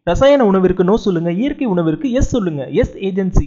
ரசாயன உணவிற்கு நோ சொல்லுங்க இயற்கை உணவிற்கு எஸ் சொல்லுங்க எஸ் ஏஜென்சி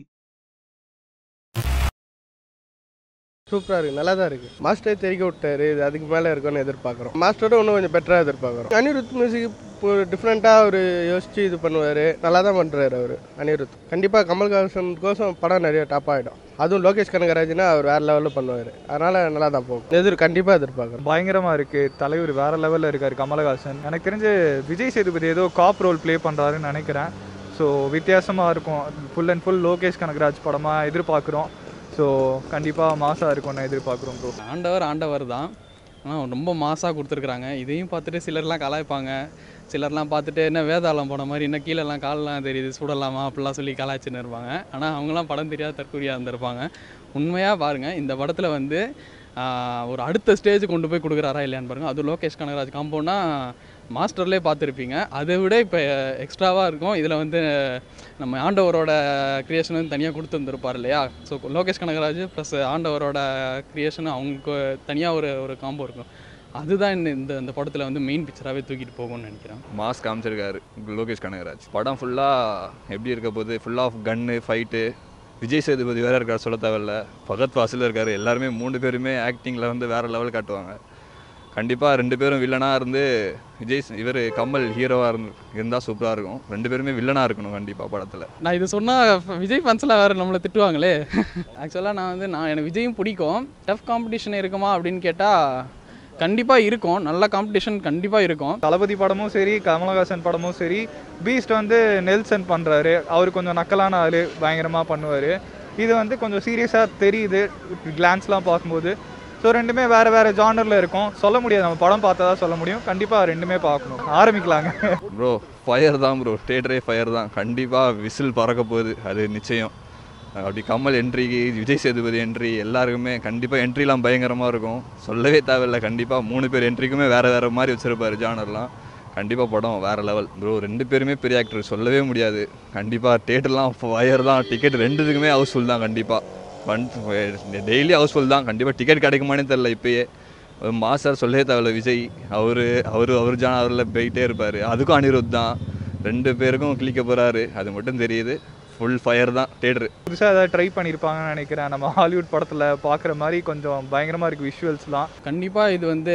சூப்பராக இருக்குது நல்லா தான் இருக்குது மாஸ்டர் தெரிவிக்க விட்டாரு இது அதுக்கு மேலே இருக்கும்னு எதிர்பார்க்குறோம் மாஸ்டரோட இன்னும் கொஞ்சம் பெட்டராக எதிர்பார்க்குறோம் அனிருத் மியூசிக் இப்போ டிஃப்ரெண்ட்டாக அவர் யோசிச்சு இது பண்ணுவார் நல்லா தான் பண்ணுறாரு அவர் அனிருத் கண்டிப்பாக கமல்ஹாசன் கோசம் படம் நிறைய டாப் ஆகிடும் அதுவும் லோகேஷ் கனகராஜ்னா அவர் வேறு லெவலில் பண்ணுவார் அதனால் நல்லா தான் போகும் எதிர் கண்டிப்பாக எதிர்பார்க்குறோம் பயங்கரமாக இருக்குது தலைவர் வேற லெவலில் இருக்கார் கமலஹாசன் எனக்கு தெரிஞ்சு விஜய் சேதுபதி ஏதோ காப் ரோல் ப்ளே பண்ணுறாருன்னு நினைக்கிறேன் ஸோ வித்தியாசமாக இருக்கும் full and full Lokesh Kanagaraj படமாக எதிர்பார்க்குறோம் ஸோ கண்டிப்பாக மாசாக இருக்கும்னு எதிர்பார்க்குறோம் ப்ரோ ஆண்டவர் ஆண்டவர் தான் ஆனால் ரொம்ப மாசாக கொடுத்துருக்குறாங்க இதையும் பார்த்துட்டு சிலர்லாம் கலாய்ப்பாங்க சிலர்லாம் பார்த்துட்டு என்ன வேதாளம் போன மாதிரி என்ன கீழெல்லாம் காலெலாம் தெரியுது சுடலாமா அப்படிலாம் சொல்லி கலாய்ச்சின்னு இருப்பாங்க ஆனால் அவங்களாம் படம் தெரியாத தற்கொலையாக இருந்திருப்பாங்க உண்மையாக பாருங்கள் இந்த படத்தில் வந்து ஆஹ், ஒரு அடுத்த ஸ்டேஜ் கொண்டு போய் கொடுக்குறாரா இல்லையான்னு பாருங்கள் அது லோகேஷ் கனகராஜ் காம்பவுண்டா மாஸ்டர்லேயே பார்த்துருப்பீங்க அதை விட இப்போ எக்ஸ்ட்ராவாக இருக்கும் இதில் வந்து நம்ம ஆண்டவரோட கிரியேஷன் வந்து தனியாக கொடுத்துருந்துருப்பார் இல்லையா ஸோ லோகேஷ் கனகராஜ் ப்ளஸ் ஆண்டவரோட கிரியேஷன் அவங்களுக்கு தனியாக ஒரு ஒரு காம்போ இருக்கும் அதுதான் இந்த இந்த இந்த படத்தில் வந்து மெயின் பிக்சராகவே தூக்கிட்டு போகும்னு நினைக்கிறேன் மாஸ் காமிச்சிருக்காரு லோகேஷ் கனகராஜ் படம் ஃபுல்லாக எப்படி இருக்க போகுது full of gun fight Vijay Sethupathi வேறு இருக்கார் சொல்ல தேவையில்ல பகத் வாசில் இருக்கார் எல்லாருமே மூணு பேருமே ஆக்டிங்கில் வந்து வேறு லெவல் காட்டுவாங்க கண்டிப்பாக ரெண்டு பேரும் வில்லனாக இருந்து விஜய் இவர் கமல் ஹீரோவாக இருந்து இருந்தால் சூப்பராக இருக்கும் ரெண்டு பேருமே வில்லனாக இருக்கணும் கண்டிப்பாக படத்தில் நான் இது சொன்னால் விஜய் ஃபன்ஸ்லாம் வேறு நம்மளை திட்டுவாங்களே ஆக்சுவலாக நான் வந்து நான் எனக்கு விஜயும் பிடிக்கும் டஃப் காம்படிஷன் இருக்குமா அப்படின்னு கேட்டால் கண்டிப்பாக இருக்கும் நல்ல காம்படிஷன் கண்டிப்பாக இருக்கும் தளபதி படமும் சரி கமலஹாசன் படமும் சரி பீஸ்ட் வந்து நெல்சன் பண்ணுறாரு அவர் கொஞ்சம் நக்கலான ஆள் பயங்கரமாக பண்ணுவார் இது வந்து கொஞ்சம் சீரியஸாக தெரியுது கிளான்ஸ்லாம் பார்க்கும்போது ஸோ ரெண்டுமே வேறு வேறு ஜானரில் இருக்கும் சொல்ல முடியாது நம்ம படம் பார்த்தா தான் சொல்ல முடியும் கண்டிப்பாக ரெண்டுமே பார்க்கணும் ஆரம்பிக்கலாங்க ப்ரோ ஃபயர் தான் ப்ரோ தேட்டரே ஃபயர் தான் கண்டிப்பாக விசில் பறக்க போகுது அது நிச்சயம் அப்படி கமல் என்ட்ரிக்கு விஜய் சேதுபதி என்ட்ரி எல்லாருக்குமே கண்டிப்பாக என்ட்ரிலாம் பயங்கரமாக இருக்கும் சொல்லவே தேவையில்ல கண்டிப்பாக மூணு பேர் என்ட்ரிக்குமே வேறு வேறு மாதிரி வச்சுருப்பாரு ஜானர்லாம் கண்டிப்பாக படம் வேறு லெவல் ப்ரோ ரெண்டு பேருமே பெரிய ஆக்டர் சொல்லவே முடியாது கண்டிப்பாக தேட்டர்லாம் ஃபயர் தான் டிக்கெட் ரெண்டுத்துக்குமே ஹவுஸ்ஃபுல் தான் கண்டிப்பாக ஒன் டெய்லி ஹவுஸ்ஃபுல் தான் கண்டிப்பாக டிக்கெட் கிடைக்குமானே தெரில இப்போயே மாஸ்டர் சொல்லவே தேவையில்ல விஜய் அவர் அவர் அவர் ஜானரில் போயிட்டே இருப்பார் அதுக்கும் அனிருத் தான் ரெண்டு பேருக்கும் கிளிக்க போகிறாரு அது மட்டும் தெரியுது ஃபுல் ஃபயர் தான் தேட்டரு புதுசாக ஏதாவது ட்ரை பண்ணியிருப்பாங்கன்னு நினைக்கிறேன் நம்ம ஹாலிவுட் படத்தில் பார்க்குற மாதிரி கொஞ்சம் பயங்கரமாக இருக்குது விஷுவல்ஸ்லாம் கண்டிப்பாக இது வந்து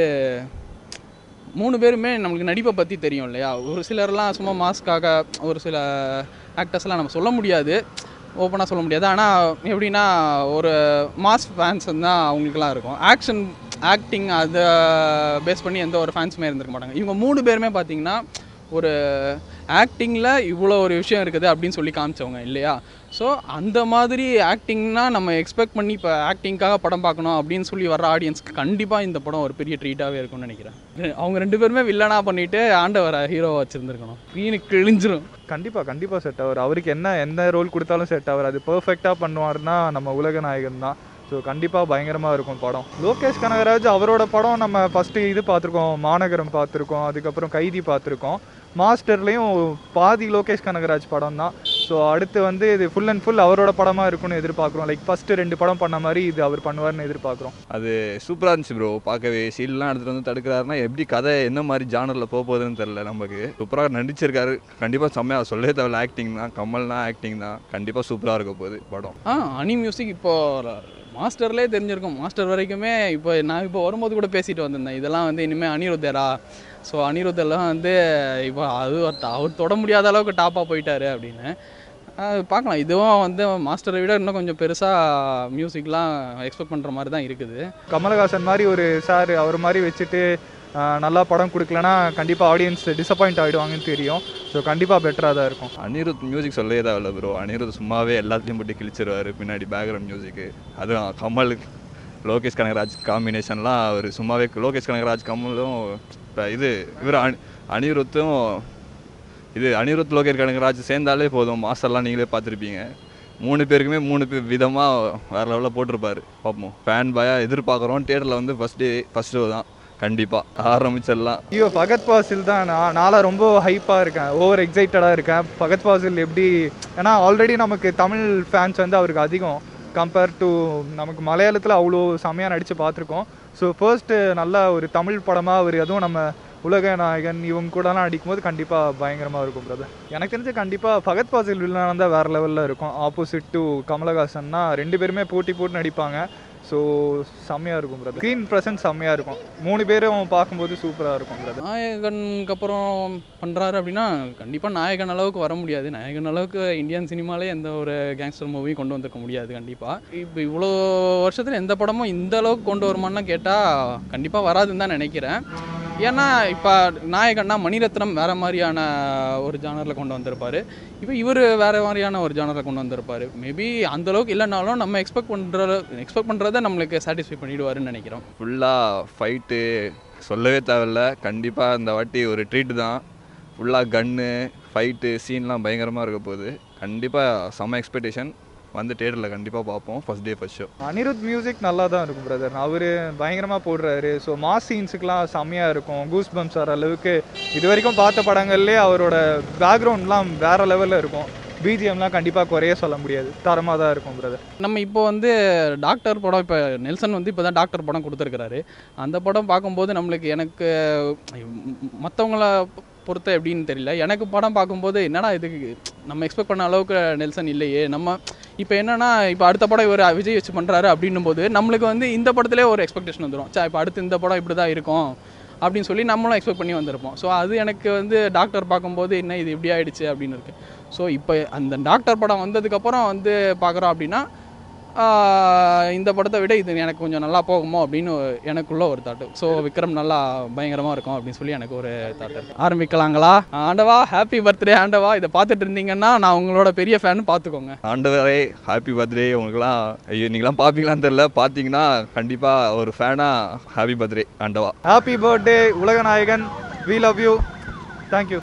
மூணு பேருமே நம்மளுக்கு நடிப்பை பற்றி தெரியும் இல்லையா ஒரு சிலர்லாம் சும்மா மாஸ்க்காக ஒரு சில ஆக்டர்ஸ்லாம் நம்ம சொல்ல முடியாது ஓப்பனாக சொல்ல முடியாது ஆனால் எப்படின்னா ஒரு மாஸ் ஃபேன்ஸ் தான் அவங்களுக்குலாம் இருக்கும் ஆக்ஷன் ஆக்டிங் அதை பேஸ் பண்ணி எந்த ஒரு ஃபேன்ஸுமே இருந்திருக்க மாட்டாங்க இவங்க மூணு பேருமே பார்த்தீங்கன்னா ஒரு ஆக்டிங்கில் இவ்வளோ ஒரு விஷயம் இருக்குது அப்படின்னு சொல்லி காமிச்சவங்க இல்லையா ஸோ அந்த மாதிரி ஆக்டிங்னா நம்ம எக்ஸ்பெக்ட் பண்ணி இப்போ ஆக்டிங்காக படம் பார்க்கணும் அப்படின்னு சொல்லி வர ஆடியன்ஸ்க்கு கண்டிப்பாக இந்த படம் ஒரு பெரிய ட்ரீட்டாகவே இருக்கும்னு நினைக்கிறேன் ரெ- அவங்க ரெண்டு பேருமே வில்லனாக பண்ணிட்டு ஆண்டவரை ஹீரோவாக வச்சுருந்துருக்கணும் ஸ்க்ரீனு கிழிஞ்சிரும் கண்டிப்பாக கண்டிப்பாக செட் ஆவார் அவருக்கு என்ன எந்த ரோல் கொடுத்தாலும் செட் ஆவார் அது பர்ஃபெக்டாக பண்ணுவார்னா நம்ம உலக நாயகன் தான் ஸோ கண்டிப்பாக பயங்கரமாக இருக்கும் படம் லோகேஷ் கனகராஜ் அவரோட படம் நம்ம ஃபஸ்ட்டு இது பார்த்துருக்கோம் மாநகரம் பார்த்துருக்கோம் அதுக்கப்புறம் கைதி பார்த்துருக்கோம் மாஸ்டர்லேயும் பாதி லோகேஷ் கனகராஜ் படம் தான் ஸோ அடுத்து வந்து இது ஃபுல் அண்ட் ஃபுல் அவரோட படமாக இருக்கும்னு எதிர்பார்க்குறோம் லைக் ஃபஸ்ட்டு ரெண்டு படம் பண்ண மாதிரி இது அவர் பண்ணுவார்னு எதிர்பார்க்குறோம் அது சூப்பராக இருந்துச்சு ப்ரோ பார்க்கவே சீல்லாம் எடுத்துகிட்டு வந்து தடுக்கிறாருன்னா எப்படி கதை என்ன மாதிரி ஜானரில் போக போகுதுன்னு தெரில நமக்கு சூப்பராக நடிச்சிருக்காரு கண்டிப்பாக செம்மையாக சொல்லவே தேவையில்ல ஆக்டிங் தான் கமல்னா ஆக்டிங் தான் கண்டிப்பாக சூப்பராக இருக்க போகுது படம் ஆ அனி மியூசிக் இப்போ மாஸ்டர்லேயே தெரிஞ்சிருக்கும் மாஸ்டர் வரைக்குமே இப்போ நான் இப்போ வரும்போது கூட பேசிட்டு வந்திருந்தேன் இதெல்லாம் வந்து இனிமேல் அனிருத்தரா ஸோ அனிருத்தெல்லாம் வந்து இப்போ அது ஒரு- அவர் தொட முடியாத அளவுக்கு டாப்பாக போயிட்டாரு அப்படின்னு அது பார்க்கலாம் இதுவும் வந்து மாஸ்டரை விட இன்னும் கொஞ்சம் பெருசாக மியூசிக்லாம் எக்ஸ்பெக்ட் பண்ணுற மாதிரி தான் இருக்குது கமலஹாசன் மாதிரி ஒரு சார் அவர் மாதிரி வச்சுட்டு ஆஹ், நல்லா படம் கொடுக்கலனா கண்டிப்பாக ஆடியன்ஸ் டிசப்பாயிண்ட் ஆகிடுவாங்கன்னு தெரியும் ஸோ கண்டிப்பாக பெட்டராக தான் இருக்கும் அனிருத் மியூசிக் சொல்லவே தேவையில்ல ப்ரோ அனிருத் சும்மாவே எல்லாத்தையும் போட்டு கிழிச்சிருவாரு பின்னாடி பேக்ரவுண்ட் மியூசிக்கு அதுவும் கமல் லோகேஷ் கனகராஜ் காம்பினேஷன்லாம் அவர் சும்மாவே லோகேஷ் கனகராஜ் கமலும் இப்போ இது இவர் அனி அனிருத்தும் இது அனிருத் லோகேஷ் கனகராஜ் சேர்ந்தாலே போதும் மாஸ்டர்லாம் நீங்களே பார்த்துருப்பீங்க மூணு பேருக்குமே மூணு பேர் விதமாக வேறு லெவலில் போட்டிருப்பாரு பார்ப்போம் ஃபேன் பாயாக எதிர்பார்க்குறோம் தேட்டரில் வந்து ஃபஸ்ட் டே ஃபஸ்ட் ஷோ தான் கண்டிப்பாக ஆரம்பிச்சிடலாம் ஐயோ பகத் பாசில் தான் நான் நாளாக ரொம்ப ஹைப்பாக இருக்கேன் ஓவர் எக்ஸைட்டடாக இருக்கேன் பகத் பாசில் எப்படி ஏன்னா ஆல்ரெடி நமக்கு தமிழ் ஃபேன்ஸ் வந்து அவருக்கு அதிகம் கம்பேர் டு நமக்கு மலையாளத்தில் அவ்வளோ செம்மையாக நடித்து பார்த்துருக்கோம் ஸோ ஃபர்ஸ்ட்டு நல்ல ஒரு தமிழ் படமாக அவர் அதுவும் நம்ம உலக நாயகன் இவங்க கூடலாம் அடிக்கும்போது கண்டிப்பாக பயங்கரமாக இருக்கும் பிரதர் எனக்கு தெரிஞ்சு கண்டிப்பாக ஃபகத் பாசில் வில்லனாக தான் வேறு லெவலில் இருக்கும் ஆப்போசிட் டு கமலஹாசன்னா ரெண்டு பேருமே போட்டி போட்டு நடிப்பாங்க ஸோ செம்மையாக இருக்கும் பிரதர் ஸ்க்ரீன் ப்ரெசன்ஸ் செம்மையாக இருக்கும் மூணு பேரும் பார்க்கும்போது சூப்பராக இருக்கும் பிரதர் நாயகனுக்கு அப்புறம் பண்ணுறாரு அப்படின்னா கண்டிப்பாக நாயகன் அளவுக்கு வர முடியாது நாயகன் அளவுக்கு இந்தியன் சினிமாலே எந்த ஒரு கேங்ஸ்டர் மூவியும் கொண்டு வந்திருக்க முடியாது கண்டிப்பாக இப்போ இவ்வளோ வருஷத்தில் எந்த படமும் இந்த அளவுக்கு கொண்டு வருமான்னு கேட்டால் கண்டிப்பாக வராதுன்னு தான் நினைக்கிறேன் ஏன்னா இப்போ நாயகன்னா மணிரத்னம் வேறு மாதிரியான ஒரு ஜானரில் கொண்டு வந்திருப்பார் இப்போ இவர் வேறு மாதிரியான ஒரு ஜானரில் கொண்டு வந்திருப்பார் மேபி அந்தளவுக்கு இல்லைனாலும் நம்ம எக்ஸ்பெக்ட் பண்ணுற எக்ஸ்பெக்ட் பண்ணுறதை நம்மளுக்கு சாட்டிஸ்ஃபை பண்ணிடுவாருன்னு நினைக்கிறோம் ஃபுல்லாக ஃபைட்டு சொல்லவே தேவையில்ல கண்டிப்பாக இந்த வாட்டி ஒரு ட்ரீட் தான் ஃபுல்லாக கன்னு ஃபைட்டு சீன்லாம் பயங்கரமாக இருக்க போகுது கண்டிப்பாக செம்ம எக்ஸ்பெக்டேஷன் வந்து தேட்டரில் கண்டிப்பாக பார்ப்போம் first day first show Anirudh music நல்லா தான் இருக்கும் பிரதர் அவர் பயங்கரமாக போடுறாரு ஸோ மாஸ் சீன்ஸுக்கெலாம் செம்மையாக இருக்கும் கூஸ் பம்ப்ஸ் வர அளவுக்கு இது வரைக்கும் பார்த்த படங்கள்லேயே அவரோட பேக்ரவுண்ட்லாம் வேறு லெவலில் இருக்கும் பிஜிஎம்லாம் கண்டிப்பாக குறைய சொல்ல முடியாது தரமாக தான் இருக்கும் பிரதர் நம்ம இப்போ வந்து டாக்டர் படம் இப்போ நெல்சன் வந்து இப்போ தான் டாக்டர் படம் கொடுத்துருக்கிறாரு அந்த படம் பார்க்கும்போது நம்மளுக்கு எனக்கு மற்றவங்கள பொறுத்த எப்படின்னு தெரியல எனக்கு படம் பார்க்கும்போது என்னடா இதுக்கு நம்ம எக்ஸ்பெக்ட் பண்ண அளவுக்கு நெல்சன் இல்லையே நம்ம இப்போ என்னன்னா இப்போ அடுத்த படம் இவர் விஜய் வச்சு பண்ணுறாரு அப்படின்னும் போது நம்மளுக்கு வந்து இந்த படத்துலேயே ஒரு எக்ஸ்பெக்டேஷன் வந்துடும் சா இப்போ அடுத்து இந்த படம் இப்படி தான் இருக்கும் அப்படின்னு சொல்லி நம்மளும் எக்ஸ்பெக்ட் பண்ணி வந்திருப்போம் ஸோ அது எனக்கு வந்து டாக்டர் பார்க்கும்போது என்ன இது இப்படி ஆயிடுச்சு அப்படின்னு இருக்கு ஸோ இப்போ அந்த டாக்டர் படம் வந்ததுக்கப்புறம் வந்து பார்க்குறோம் அப்படின்னா ஆஹ் இந்த படத்தை விட இது எனக்கு கொஞ்சம் நல்லா போகுமோ அப்படின்னு எனக்குள்ள ஒரு தாட்டு ஸோ விக்ரம் நல்லா பயங்கரமாக இருக்கும் அப்படின்னு சொல்லி எனக்கு ஒரு தாட்டு இருக்கு ஆரம்பிக்கலாங்களா ஆண்டவா ஹாப்பி பர்த்டே ஆண்டவா இதை பார்த்துட்டு இருந்தீங்கன்னா நான் உங்களோட பெரிய ஃபேன் பார்த்துக்கோங்க ஆண்டவரே ஹாப்பி பர்த்டே உங்களுக்குலாம் ஐயோ நீங்களாம் பார்ப்பீங்களான்னு தெரில பார்த்தீங்கன்னா கண்டிப்பாக ஒரு ஃபேனாக ஹாப்பி பர்த்டே ஆண்டவா ஹாப்பி பர்த்டே உலக நாயகன் வி லவ் யூ தேங்க்யூ